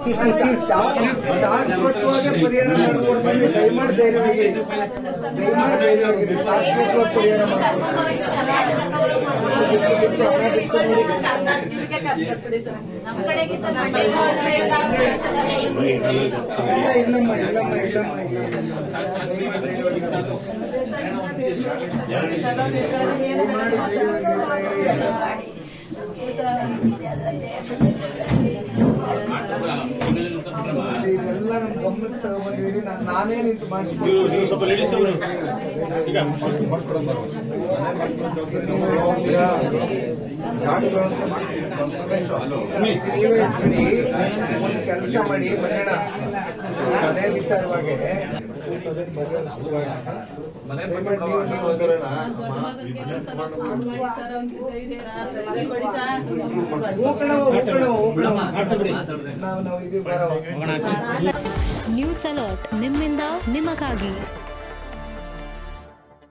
ಶಾಶ್ವತವಾಗಿ ಪರಿಹಾರ ಮಾಡಿಕೊಡ್ತೀನಿ ದಯಮಾಡಿ ಧೈರ್ಯವಾಗಿ ದಯಮಾಡಿ ಧೈರ್ಯವಾಗಿ ಶಾಶ್ವತವಾಗಿ ಪರಿಹಾರ ಮಾಡ್ಕೊಡ್ತೀನಿ ನಮ್ಮ ಕಡೆಗೆ ಸರ್ ಮಂಡ್ಯ ಜಿಲ್ಲೆ ಇಲ್ಲ ಇಲ್ಲಮ್ಮ ಇಲ್ಲಮ್ಮ ಇಲ್ಲಮ್ಮ ಇಲ್ಲ ಇದೆಲ್ಲ ನಮ್ಮ ಗಮನಕ್ಕೆ ತಗೊಂಡಿದ್ದೀನಿ ನಾನು ನಾನೇ ನಿಂತು ಮಾಡಿಸ್ಕೊಡ್ತೀನಿ ಸ್ವಲ್ಪ ಲೇಡೀಸ್ ಅವರು ಈಗ ನೀವೇ ಬಿಡಿ, ಒಂದು ಕೆಲಸ ಮಾಡಿ ಮನೆಯ ಮನೆ ವಿಚಾರವಾಗಿ ಅದನ್ನ ಬಗೆಹರಿಸುವಾಗ ದಯಮಾಡಿ ನೀವು ನೀವು ಅದನ್ನ ಹೋಗೋಣ ಹೋಗೋಣ ಹೋಗೋಣ ನಾವು ನಾವು ಇದು ಬರೋ ನ್ಯೂಸ್ ಅಲರ್ಟ್ ನಿಮ್ಮಿಂದ ನಿಮಗಾಗಿ